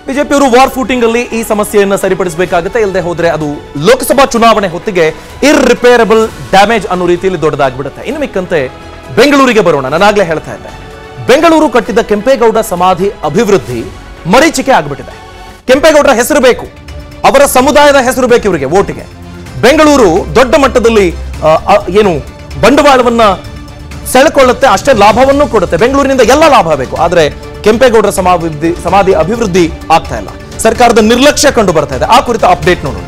ಬಿಜೆಪಿಯವರು war footing ಅಲ್ಲಿ ಈ ಸಮಸ್ಯೆಯನ್ನ ಸರಿಪಡಿಸಬೇಕಾಗುತ್ತೆ ಇಲ್ಲದೆ ಹೋದ್ರೆ ಅದು ಲೋಕಸಭಾ ಚುನಾವಣೆ ಹೊತ್ತಿಗೆ ಇರ್ರಿಪೇರಬಲ್ ಡ್ಯಾಮೇಜ್ ಅನ್ನೋ ರೀತಿಯಲ್ಲಿ ದೊಡ್ಡದಾಗ್ಬಿಡುತ್ತೆ ಇನ್ನು ಮಿಕ್ಕಂತೆ ಬೆಂಗಳೂರಿಗೆ ಬರೋಣ ನಾನಾಗ್ಲೇ ಹೇಳ್ತಾ ಇದ್ದೆ ಬೆಂಗಳೂರು ಕಟ್ಟಿದ್ದ ಕೆಂಪೇಗೌಡ ಸಮಾಧಿ ಅಭಿವೃದ್ಧಿ ಮರೀಚಿಕೆ ಆಗ್ಬಿಟ್ಟಿದೆ ಕೆಂಪೇಗೌಡರ ಹೆಸರು ಬೇಕು ಅವರ ಸಮುದಾಯದ ಹೆಸರು ಬೇಕು ಇವರಿಗೆ ಓಟಿಗೆ ಬೆಂಗಳೂರು ದೊಡ್ಡ ಮಟ್ಟದಲ್ಲಿ ಆ, ಆ, ಏನು ಬಂಡವಾಳವನ್ನ ಸೆಳೆಕೊಳ್ಳುತ್ತೆ ಅಷ್ಟೇ ಲಾಭವನ್ನು ಕೊಡುತ್ತೆ ಬೆಂಗಳೂರಿನಿಂದ ಎಲ್ಲ ಲಾಭ ಬೇಕು ಆದ್ರೆ ಕೆಂಪೇಗೌಡರ ಸಮಾಧಿ ಸಮಾಧಿ ಅಭಿವೃದ್ಧಿ ಆಗ್ತಾ ಇಲ್ಲ ಸರ್ಕಾರದ ನಿರ್ಲಕ್ಷ್ಯ ಕಂಡು ಬರ್ತಾ ಇದೆ ಆ ಕುರಿತ ಅಪ್ಡೇಟ್ ನೋಡೋಣ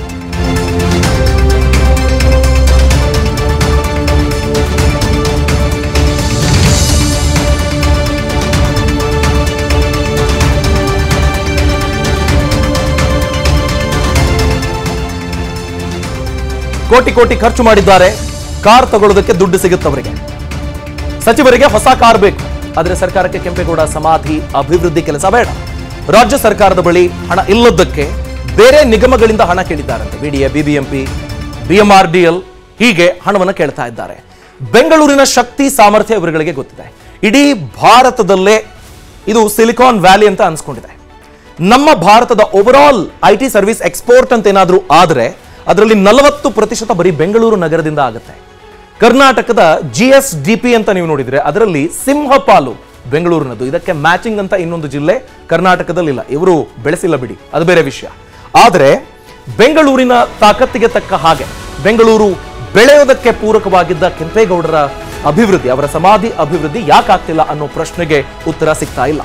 ಕೋಟಿ ಕೋಟಿ ಖರ್ಚು ಮಾಡಿದ್ದಾರೆ ಕಾರ್ ತಗೊಳ್ಳೋದಕ್ಕೆ ದುಡ್ಡು ಸಿಗುತ್ತೆ ಅವರಿಗೆ ಸಚಿವರಿಗೆ ಹೊಸ ಕಾರ್ ಬೇಕು ಆದ್ರೆ ಸರ್ಕಾರಕ್ಕೆ ಕೆಂಪೇಗೌಡ ಸಮಾಧಿ ಅಭಿವೃದ್ಧಿ ಕೆಲಸ ಬೇಡ ರಾಜ್ಯ ಸರ್ಕಾರದ ಬಳಿ ಹಣ ಇಲ್ಲದಕ್ಕೆ ಬೇರೆ ನಿಗಮಗಳಿಂದ ಹಣ ಕೇಳಿದ್ದಾರಂತೆ ಬಿಡಿಎ ಬಿಬಿಎಂಪಿ ಬಿಎಂಆರ್ಡಿಎಲ್ ಹೀಗೆ ಹಣವನ್ನು ಕೇಳ್ತಾ ಇದ್ದಾರೆ ಬೆಂಗಳೂರಿನ ಶಕ್ತಿ ಸಾಮರ್ಥ್ಯ ಇವರುಗಳಿಗೆ ಗೊತ್ತಿದೆ ಇಡೀ ಭಾರತದಲ್ಲೇ ಇದು ಸಿಲಿಕಾನ್ ವ್ಯಾಲಿ ಅಂತ ಅನ್ಸ್ಕೊಂಡಿದೆ ನಮ್ಮ ಭಾರತದ over all I T service export ಅಂತ ಏನಾದರೂ ಆದ್ರೆ ಅದರಲ್ಲಿ ನಲವತ್ತು ಪ್ರತಿಶತ ಬರೀ ಬೆಂಗಳೂರು ನಗರದಿಂದ ಆಗುತ್ತೆ ಕರ್ನಾಟಕದ ಜಿ ಎಸ್ ಡಿ ಪಿ ಅಂತ ನೀವು ನೋಡಿದ್ರೆ ಅದರಲ್ಲಿ ಸಿಂಹಪಾಲು ಬೆಂಗಳೂರಿನದು ಇದಕ್ಕೆ ಮ್ಯಾಚಿಂಗ್ ಅಂತ ಇನ್ನೊಂದು ಜಿಲ್ಲೆ ಕರ್ನಾಟಕದಲ್ಲಿಲ್ಲ ಇವರು ಬೆಳೆಸಿಲ್ಲ ಬಿಡಿ ಅದು ಬೇರೆ ವಿಷಯ ಆದರೆ ಬೆಂಗಳೂರಿನ ತಾಕತ್ತಿಗೆ ತಕ್ಕ ಹಾಗೆ ಬೆಂಗಳೂರು ಬೆಳೆಯೋದಕ್ಕೆ ಪೂರಕವಾಗಿದ್ದ ಕೆಂಪೇಗೌಡರ ಅಭಿವೃದ್ಧಿ ಅವರ ಸಮಾಧಿ ಅಭಿವೃದ್ಧಿ ಯಾಕಾಗ್ತಿಲ್ಲ ಅನ್ನೋ ಪ್ರಶ್ನೆಗೆ ಉತ್ತರ ಸಿಗ್ತಾ ಇಲ್ಲ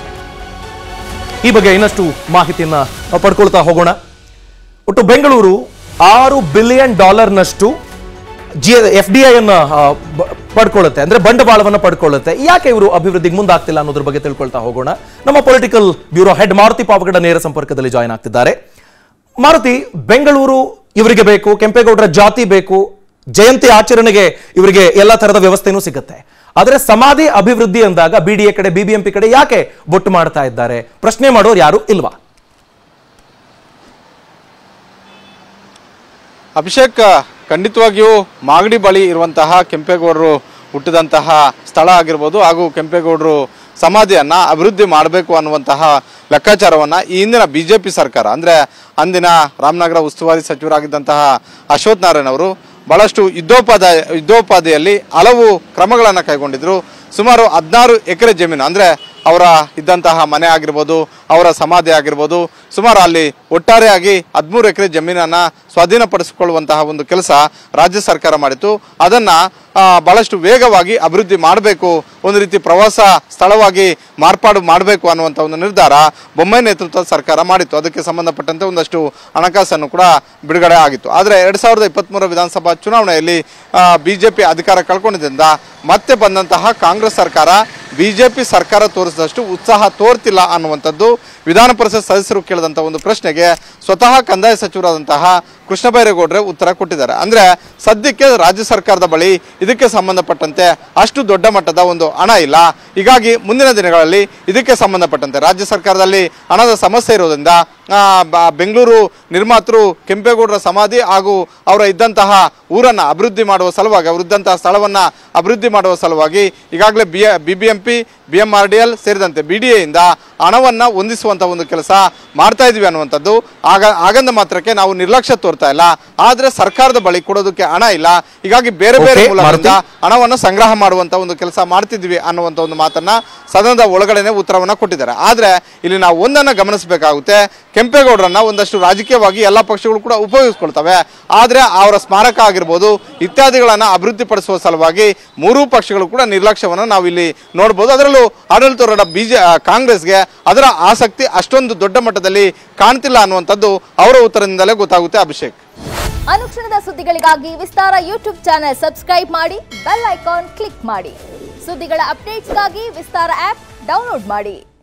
ಈ ಬಗ್ಗೆ ಇನ್ನಷ್ಟು ಮಾಹಿತಿಯನ್ನ ಪಡ್ಕೊಳ್ತಾ ಹೋಗೋಣ ಒಟ್ಟು ಬೆಂಗಳೂರು ಆರು ಬಿಲಿಯನ್ ಡಾಲರ್ನಷ್ಟು ಜಿ ಎಫ್ ಡಿ ಐ ಅನ್ನ ಆ, ಬ- ಪಡ್ಕೊಳ್ಳುತ್ತೆ ಅಂದ್ರೆ ಬಂಡವಾಳವನ್ನ ಪಡ್ಕೊಳ್ಳುತ್ತೆ ಯಾಕೆ ಇವರು ಅಭಿವೃದ್ಧಿಗೆ ಮುಂದಾಗ್ತಿಲ್ಲ ಅನ್ನೋದ್ರ ಬಗ್ಗೆ ತಿಳ್ಕೊಳ್ತಾ ಹೋಗೋಣ ನಮ್ಮ political bureau head Maruti Pavagada ನೇರ ಸಂಪರ್ಕದಲ್ಲಿ ಜಾಯ್ನ್ ಆಗ್ತಿದ್ದಾರೆ ಮಾರುತಿ ಬೆಂಗಳೂರು ಇವರಿಗೆ ಬೇಕು ಕೆಂಪೇಗೌಡರ ಜಾತಿ ಬೇಕು ಜಯಂತಿ ಆಚರಣೆಗೆ ಇವರಿಗೆ ಎಲ್ಲ ತರದ ವ್ಯವಸ್ಥೆನೂ ಸಿಗುತ್ತೆ ಆದ್ರೆ ಸಮಾಧಿ ಅಭಿವೃದ್ಧಿ ಅಂದಾಗ ಬಿಡಿಎ ಕಡೆ ಬಿಬಿಎಂಪಿ ಕಡೆ ಯಾಕೆ ಬೊಟ್ಟು ಮಾಡ್ತಾ ಇದ್ದಾರೆ ಪ್ರಶ್ನೆ ಮಾಡೋರು ಯಾರು ಇಲ್ವಾ ಅಭಿಷೇಕ್ ಖಂಡಿತವಾಗಿಯೂ ಮಾಗಡಿ ಬಳಿ ಇರುವಂತಹ ಕೆಂಪೇಗೌಡರು ಹುಟ್ಟಿದಂತಹ ಸ್ಥಳ ಆಗಿರ್ಬೋದು ಹಾಗೂ ಕೆಂಪೇಗೌಡರು ಸಮಾಧಿಯನ್ನ ಅಭಿವೃದ್ಧಿ ಮಾಡಬೇಕು ಅನ್ನುವಂತಹ ಲೆಕ್ಕಾಚಾರವನ್ನ ಈ ಹಿಂದಿನ ಬಿಜೆಪಿ ಸರ್ಕಾರ ಅಂದ್ರೆ ಅಂದಿನ ರಾಮನಗರ ಉಸ್ತುವಾರಿ ಸಚಿವರಾಗಿದ್ದಂತಹ ಅಶ್ವಥ್ ನಾರಾಯಣ್ ಅವರು ಬಹಳಷ್ಟು ಯುದ್ಧೋಪಾಧ್ಯಾಯ ಯುದ್ಧೋಪಾದಿಯಲ್ಲಿ ಹಲವು ಕ್ರಮಗಳನ್ನು ಕೈಗೊಂಡಿದ್ರು ಸುಮಾರು ಹದಿನಾರು ಎಕರೆ ಜಮೀನು ಅಂದ್ರೆ ಅವರ ಇದ್ದಂತಹ ಮನೆ ಆಗಿರ್ಬೋದು ಅವರ ಸಮಾಧಿ ಆಗಿರ್ಬೋದು ಸುಮಾರು ಅಲ್ಲಿ ಒಟ್ಟಾರೆಯಾಗಿ ಹದಿಮೂರು ಎಕರೆ ಜಮೀನನ್ನ ಸ್ವಾಧೀನಪಡಿಸಿಕೊಳ್ಳುವಂತಹ ಒಂದು ಕೆಲಸ ರಾಜ್ಯ ಸರ್ಕಾರ ಮಾಡಿತ್ತು ಅದನ್ನ ಆ, ಬಹಳಷ್ಟು ವೇಗವಾಗಿ ಅಭಿವೃದ್ಧಿ ಮಾಡಬೇಕು ಒಂದು ರೀತಿ ಪ್ರವಾಸ ಸ್ಥಳವಾಗಿ ಮಾರ್ಪಾಡು ಮಾಡಬೇಕು ಅನ್ನುವಂಥ ಒಂದು ನಿರ್ಧಾರ ಬೊಮ್ಮಾಯಿ ನೇತೃತ್ವದ ಸರ್ಕಾರ ಮಾಡಿತ್ತು ಅದಕ್ಕೆ ಸಂಬಂಧಪಟ್ಟಂತೆ ಒಂದಷ್ಟು ಹಣಕಾಸನ್ನು ಕೂಡ ಬಿಡುಗಡೆ ಆಗಿತ್ತು ಆದರೆ ಎರಡ್ ಸಾವಿರದ ಇಪ್ಪತ್ತ್ಮೂರ ವಿಧಾನಸಭಾ ಚುನಾವಣೆಯಲ್ಲಿ ಬಿಜೆಪಿ ಅಧಿಕಾರ ಕಳ್ಕೊಂಡಿದ್ದರಿಂದ ಮತ್ತೆ ಬಂದಂತಹ ಕಾಂಗ್ರೆಸ್ ಸರ್ಕಾರ ಬಿಜೆಪಿ ಸರ್ಕಾರ ತೋರಿಸಿದಷ್ಟು ಉತ್ಸಾಹ ತೋರ್ತಿಲ್ಲ ಅನ್ನುವಂಥದ್ದು ವಿಧಾನ ಪರಿಷತ್ ಸದಸ್ಯರು ಕೇಳಿದಂಥ ಒಂದು ಪ್ರಶ್ನೆಗೆ ಸ್ವತಃ ಕಂದಾಯ ಸಚಿವರಾದಂತಹ ಕೃಷ್ಣ ಬೈರೇಗೌಡರೆ ಉತ್ತರ ಕೊಟ್ಟಿದ್ದಾರೆ ಅಂದ್ರೆ ಸದ್ಯಕ್ಕೆ ರಾಜ್ಯ ಸರ್ಕಾರದ ಬಳಿ ಇದಕ್ಕೆ ಸಂಬಂಧಪಟ್ಟಂತೆ ಅಷ್ಟು ದೊಡ್ಡ ಮಟ್ಟದ ಒಂದು ಹಣ ಇಲ್ಲ ಹೀಗಾಗಿ ಮುಂದಿನ ದಿನಗಳಲ್ಲಿ ಇದಕ್ಕೆ ಸಂಬಂಧಪಟ್ಟಂತೆ ರಾಜ್ಯ ಸರ್ಕಾರದಲ್ಲಿ ಹಣದ ಸಮಸ್ಯೆ ಇರೋದ್ರಿಂದ ಆ, ಬ- ಬೆಂಗಳೂರು ನಿರ್ಮಾತೃ ಕೆಂಪೇಗೌಡರ ಸಮಾಧಿ ಹಾಗೂ ಅವರ ಇದ್ದಂತಹ ಊರನ್ನ ಅಭಿವೃದ್ಧಿ ಮಾಡುವ ಸಲುವಾಗಿ ಅವರಿದ್ದಂತಹ ಸ್ಥಳವನ್ನ ಅಭಿವೃದ್ಧಿ ಮಾಡುವ ಸಲುವಾಗಿ ಈಗಾಗಲೇ B B B M P B M R D L ಸೇರಿದಂತೆ ಬಿ ಡಿ ಎಯಿಂದ ಹಣವನ್ನ ಹೊಂದಿಸುವಂತ ಒಂದು ಕೆಲಸ ಮಾಡ್ತಾ ಇದೀವಿ ಅನ್ನುವಂಥದ್ದು ಆಗ ಆಗಂದ ಮಾತ್ರಕ್ಕೆ ನಾವು ನಿರ್ಲಕ್ಷ್ಯ ತೋರ್ತಾ ಇಲ್ಲ ಆದ್ರೆ ಸರ್ಕಾರದ ಬಳಿ ಕೊಡೋದಕ್ಕೆ ಹಣ ಇಲ್ಲ ಹೀಗಾಗಿ ಬೇರೆ ಬೇರೆ Okay, ಮೂಲಗಳಿಂದ ಮಾರುತಿ. ಹಣವನ್ನು ಸಂಗ್ರಹ ಮಾಡುವಂತ ಒಂದು ಕೆಲಸ ಮಾಡ್ತಿದ್ವಿ ಅನ್ನುವಂತ ಒಂದು ಮಾತನ್ನ ಸದನದ ಒಳಗಡೆನೆ ಉತ್ತರವನ್ನ ಕೊಟ್ಟಿದ್ದಾರೆ ಆದ್ರೆ ಇಲ್ಲಿ ನಾವು ಒಂದನ್ನ ಗಮನಿಸಬೇಕಾಗುತ್ತೆ ಕೆಂಪೇಗೌಡರನ್ನ ಒಂದಷ್ಟು ರಾಜಕೀಯವಾಗಿ ಎಲ್ಲ ಪಕ್ಷಗಳು ಕೂಡ ಉಪಯೋಗಿಸ್ಕೊಳ್ತವೆ ಆದ್ರೆ ಅವರ ಸ್ಮಾರಕ ಆಗಿರ್ಬೋದು ಇತ್ಯಾದಿಗಳನ್ನ ಅಭಿವೃದ್ಧಿಪಡಿಸುವ ಸಲುವಾಗಿ ಮೂರೂ ಪಕ್ಷಗಳು ಕೂಡ ನಿರ್ಲಕ್ಷ್ಯವನ್ನು ನಾವು ಇಲ್ಲಿ ನೋಡಬಹುದು ಅದರಲ್ಲೂ ಆಡಳಿತಾರೂಢ ಬಿಜೆ ಆ, ಕಾಂಗ್ರೆಸ್ಗೆ ಅದರ ಆಸಕ್ತಿ ಅಷ್ಟೊಂದು ದೊಡ್ಡ ಮಟ್ಟದಲ್ಲಿ ಕಾಣ್ತಿಲ್ಲ ಅನ್ನುವಂಥದ್ದು ಅವರ ಉತ್ತರದಿಂದಲೇ ಗೊತ್ತಾಗುತ್ತೆ ಅಭಿಷೇಕ್ ಅನುಕ್ಷಣದ ಸುದ್ದಿಗಳಿಗಾಗಿ ವಿಸ್ತಾರ ಯೂಟ್ಯೂಬ್ ಚಾನೆಲ್ ಸಬ್ಸ್ಕ್ರೈಬ್ ಮಾಡಿ ಬೆಲ್ ಐಕಾನ್ ಕ್ಲಿಕ್ ಮಾಡಿ ಸುದ್ದಿಗಳ ಅಪ್ಡೇಟ್ಸ್ಗಾಗಿ ವಿಸ್ತಾರ ಆಪ್ ಡೌನ್ಲೋಡ್ ಮಾಡಿ